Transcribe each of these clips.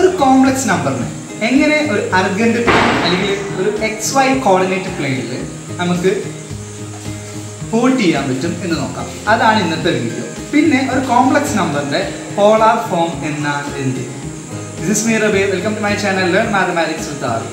ഒരു കോംപ്ലക്സ് നമ്പറിന് എങ്ങനെ ഒരു അർഗന്റ് പ്ലെയിൻ അല്ലെങ്കിൽ ഒരു എക്സ് വൈ കോർഡിനേറ്റ് പ്ലെയിനിൽ നമുക്ക് പൂട്ട് ചെയ്യാൻ പറ്റും എന്ന് നോക്കാം അതാണ് ഇന്നത്തെ വീഡിയോ പിന്നെ ഒരു കോംപ്ലക്സ് നമ്പറിന്റെ പോളാർ ഫോം എന്നാൽ എന്ത് this is me Rabi welcome to my channel learn mathematics with R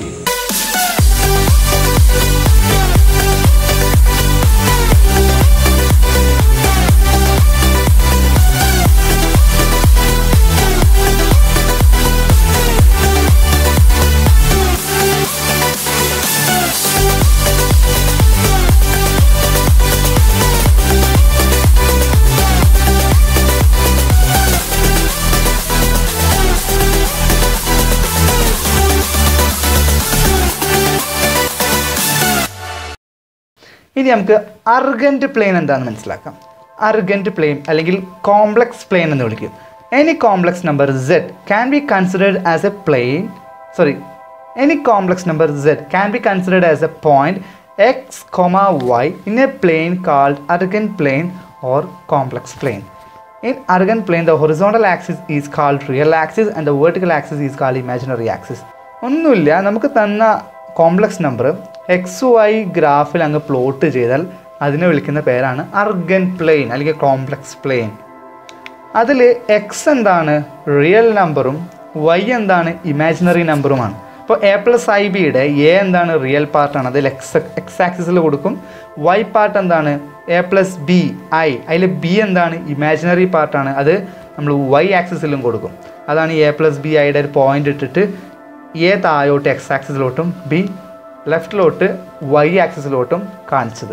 ഇനി നമുക്ക് അർഗൻറ്റ് പ്ലെയിൻ എന്താണെന്ന് മനസ്സിലാക്കാം അർഗൻറ്റ് പ്ലെയിൻ അല്ലെങ്കിൽ കോംപ്ലക്സ് പ്ലെയിൻ എന്ന് വിളിക്കും any complex number z can be considered as a plane sorry any complex number z can be considered as a point x comma y in a plane called Argand plane or complex plane In argand plane, the horizontal axis is called real axis and the vertical axis is called imaginary axis. ഒന്നുമില്ല നമുക്ക് തന്ന complex number X Y ഗ്രാഫിൽ അങ്ങ് plot ചെയ്താൽ അതിനെ വിളിക്കുന്ന പേരാണ് Argand plane അല്ലെങ്കിൽ കോംപ്ലക്സ് പ്ലെയിൻ അതിൽ എക്സ് എന്താണ് റിയൽ നമ്പറും വൈ എന്താണ് ഇമാജിനറി നമ്പറുമാണ് ഇപ്പോൾ എ പ്ലസ് ഐ ബിയുടെ എ എന്താണ് റിയൽ പാർട്ടാണ് അതിൽ എക്സ് എക്സ് ആക്സിസിൽ കൊടുക്കും വൈ പാർട്ട് എന്താണ് എ പ്ലസ് ബി ഐ അതിൽ ബി എന്താണ് ഇമാജിനറി പാർട്ടാണ് അത് നമ്മൾ വൈ ആക്സിസിലും കൊടുക്കും അതാണ് എ പ്ലസ് ബി ഐയുടെ ഒരു പോയിന്റ് ഇട്ടിട്ട് എ താഴോട്ട് എക്സ് ആക്സിസിലോട്ടും ബി ലെഫ്റ്റിലോട്ട് വൈ ആക്സിസിലോട്ടും കാണിച്ചത്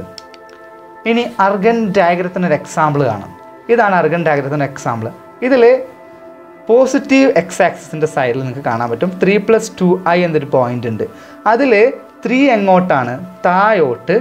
ഇനി അർഗൻ ഡയഗ്രത്തിന് ഒരു എക്സാമ്പിൾ കാണാം ഇതാണ് അർഗൻ ഡയഗ്രത്തിന് എക്സാമ്പിൾ ഇതിൽ പോസിറ്റീവ് എക്സ് ആക്സിസിൻ്റെ സൈഡിൽ നിങ്ങൾക്ക് കാണാൻ പറ്റും ത്രീ പ്ലസ് ടു ഐ എന്നൊരു പോയിന്റ് ഉണ്ട് അതിൽ ത്രീ എങ്ങോട്ടാണ് താഴോട്ട്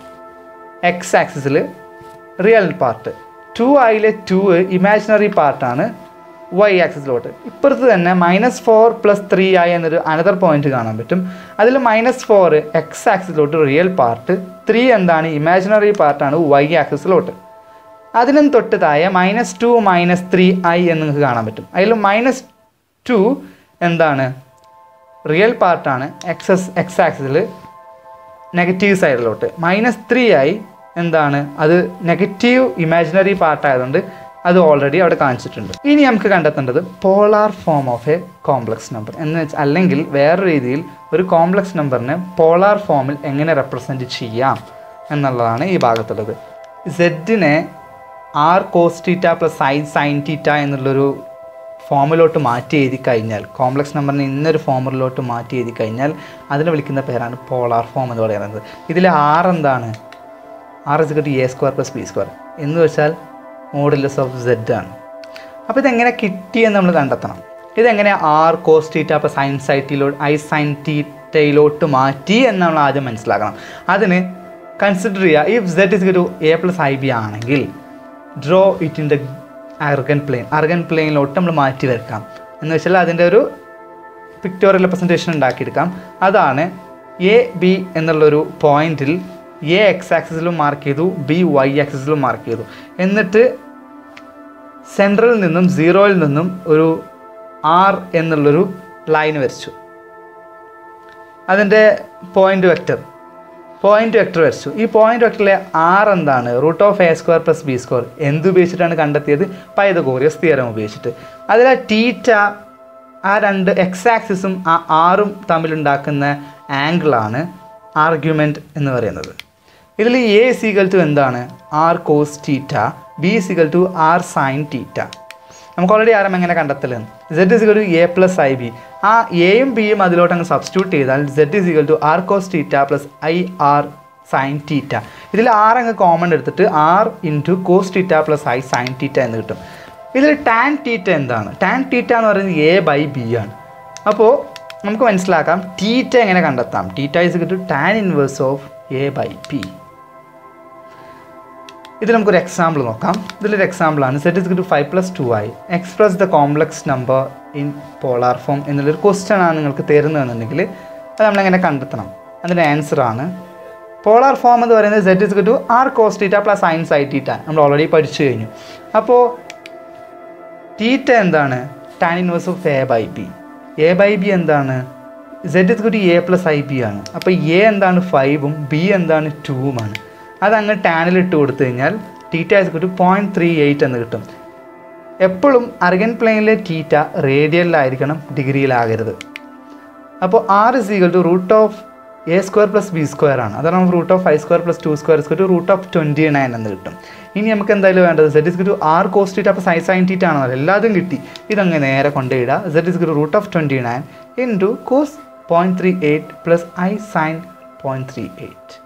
എക്സ് ആക്സിസിൽ റിയൽ പാർട്ട് ടു ഐയിലെ ടു ഇമാജിനറി പാർട്ടാണ് വൈ ആക്സിസിലോട്ട് ഇപ്പുറത്ത് തന്നെ minus four plus three i എന്നൊരു അനദർ പോയിന്റ് കാണാൻ പറ്റും അതിൽ മൈനസ് ഫോർ എക്സ് ആക്സിസിലോട്ട് റിയൽ പാർട്ട് ത്രീ എന്താണ് ഇമാജിനറി പാർട്ടാണ് വൈ ആക്സിസിലോട്ട് അതിനും തൊട്ട് താഴെ minus two minus three i എന്ന് നിങ്ങൾക്ക് കാണാൻ പറ്റും അതിൽ മൈനസ് ടു എന്താണ് റിയൽ പാർട്ടാണ് എക്സസ് എക്സ് ആക്സിൽ നെഗറ്റീവ് സൈഡിലോട്ട് മൈനസ് ത്രീ ഐ എന്താണ് അത് നെഗറ്റീവ് ഇമാജിനറി പാർട്ട് ആയതുകൊണ്ട് അത് ഓൾറെഡി അവിടെ കാണിച്ചിട്ടുണ്ട് ഇനി നമുക്ക് കണ്ടെത്തേണ്ടത് polar form of a complex number എന്ന് വെച്ചാൽ അല്ലെങ്കിൽ വേറെ രീതിയിൽ ഒരു കോംപ്ലക്സ് നമ്പറിനെ പോളാർ ഫോമിൽ എങ്ങനെ റെപ്രസെൻറ്റ് ചെയ്യാം എന്നുള്ളതാണ് ഈ ഭാഗത്തുള്ളത് സെഡിനെ r cos theta plus sine sine theta എന്നുള്ളൊരു ഫോമിലോട്ട് മാറ്റി എഴുതി കഴിഞ്ഞാൽ കോംപ്ലക്സ് നമ്പറിനെ ഇന്നൊരു ഫോമിലോട്ട് മാറ്റി എഴുതി കഴിഞ്ഞാൽ അതിനെ വിളിക്കുന്ന പേരാണ് പോളാർ ഫോം എന്ന് പറയുന്നത് ഇതിൽ ആർ എന്താണ് ആർ ഇസ് കിട്ടി a square plus b square എന്ന് വെച്ചാൽ മോഡുലസ് ഓഫ് സെഡ് ആണ് അപ്പോൾ ഇതെങ്ങനെ കിട്ടിയെന്ന് നമ്മൾ കണ്ടെത്തണം ഇതെങ്ങനെ r cos theta plus sine സൈറ്റിലോട്ട് ഐ സൈൻ ടീറ്റയിലോട്ട് മാറ്റി എന്ന് നമ്മൾ ആദ്യം മനസ്സിലാക്കണം അതിന് കൺസിഡർ ചെയ്യുക if z is to a plus i b ആണെങ്കിൽ draw it in the Argand plane അർഗൻ പ്ലെയിനിലോട്ട് നമ്മൾ മാറ്റി വെക്കാം എന്ന് വെച്ചാൽ അതിൻ്റെ ഒരു പിക്ടോറിയൽ റെപ്രസെൻറ്റേഷൻ ഉണ്ടാക്കിയെടുക്കാം അതാണ് എ ബി എന്നുള്ളൊരു പോയിന്റിൽ എ എക്സ് ആക്സിസിലും മാർക്ക് ചെയ്തു ബി വൈ ആക്സിസിലും മാർക്ക് ചെയ്തു എന്നിട്ട് സെൻട്രലിൽ നിന്നും സീറോയിൽ നിന്നും ഒരു ആർ എന്നുള്ളൊരു ലൈൻ വരച്ചു അതിൻ്റെ പോയിന്റ് വെക്റ്റർ പോയിന്റ് വെക്ടർ വരച്ചു ഈ പോയിന്റ് വെക്ടറിലെ ആർ എന്താണ് root of a square plus b square എന്ത് ഉപയോഗിച്ചിട്ടാണ് കണ്ടെത്തിയത് പൈതകോറിയസ് തിയറം ഉപയോഗിച്ചിട്ട് അതിൽ ആ ടീറ്റ ആ രണ്ട് എക്സ് ആക്സിസും ആ ആറും തമ്മിലുണ്ടാക്കുന്ന ആംഗിളാണ് ആർഗ്യുമെൻറ്റ് എന്ന് പറയുന്നത് ഇതിൽ എ സിഗൽ ടു എന്താണ് r cos theta b equal to r sine theta നമുക്ക് ഓൾറെഡി ആരം എങ്ങനെ കണ്ടെത്തലെന്ന് z is equal to a plus i b ആ എയും ബിയും അതിലോട്ട് അങ്ങ് സബ്സ്റ്റിറ്റ്യൂട്ട് ചെയ്താൽ z is equal to r cos theta plus i r sine theta ഇതിൽ ആർ അങ്ങ് കോമൺ എടുത്തിട്ട് r into cos theta plus i sine theta എന്ന് കിട്ടും ഇതിൽ ടാൻ ടീറ്റ എന്താണ് ടാൻ ടീറ്റ എന്ന് പറയുന്നത് എ ബൈ ബി ആണ് അപ്പോൾ നമുക്ക് മനസ്സിലാക്കാം ടീറ്റ എങ്ങനെ കണ്ടെത്താം theta is to tan inverse of a by b ഇതിൽ നമുക്കൊരു എക്സാമ്പിൾ നോക്കാം ഇതിലൊരു എക്സാമ്പിളാണ് z is to five plus two ആയി express the complex number in polar form എന്നുള്ളൊരു ക്വസ്റ്റ്യൻ ആണ് നിങ്ങൾക്ക് തരുന്നതെന്നുണ്ടെങ്കിൽ അത് നമ്മളെങ്ങനെ കണ്ടെത്തണം അതിൻ്റെ ആൻസർ ആണ് പോളാർ ഫോം എന്ന് പറയുന്നത് z is to r cos theta plus sine സൈ ടീറ്റ നമ്മൾ ഓൾറെഡി പഠിച്ചു കഴിഞ്ഞു അപ്പോൾ ടീറ്റ എന്താണ് tan inverse of a by b a by b എന്താണ് z is to a plus i b ആണ് അപ്പോൾ എ എന്താണ് ഫൈവും ബി എന്താണ് ടൂവുമാണ് അത് അങ്ങ് ടാനിൽ ഇട്ട് കൊടുത്തു കഴിഞ്ഞാൽ theta is to point three eight എന്ന് കിട്ടും എപ്പോഴും അർഗൻ പ്ലെയിനിലെ ടീറ്റ റേഡിയലിലായിരിക്കണം ഡിഗ്രിയിലാകരുത് അപ്പോൾ r is equal to root of a square plus b square ആണ് അതാണ് നമുക്ക് root of five square plus two square square to root of twenty nine എന്ന് കിട്ടും ഇനി നമുക്ക് എന്തായാലും വേണ്ടത് z is to r cos theta അപ്പോൾ സൈ സൈൻ ടീറ്റ ആണല്ലോ എല്ലാതും കിട്ടി ഇതങ്ങ് നേരെ കൊണ്ടുപോയിടുക z is to root of twenty nine into cos point three eight plus i sine point three eight